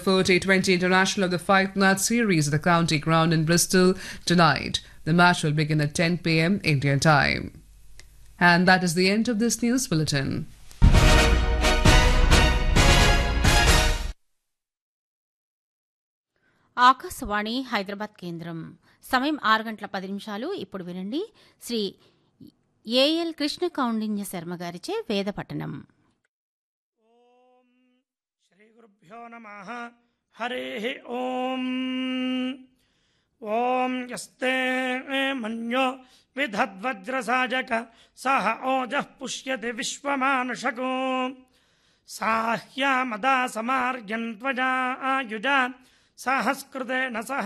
before T20 International of the five match series at the County Ground in Bristol tonight. The match will begin at 10 pm Indian time. And that is the end of this news bulletin. Akashvani Hyderabad కేంద్రం సమయం ఆరు గంటల పది నిమిషాలు ఇప్పుడు వినండి Shri AL Krishna Kaundinya Sharma గారిచే వేద పఠనం श्रीगुरुभ्यो नमः हरिः ॐ ॐ यस्ते मन्यो विधद्वज्रसाजक सह ओजः पुष्यति विश्वमानुषको साह्यामदा समार्यन् त्वजा आयुजा सहस्कृतेन सह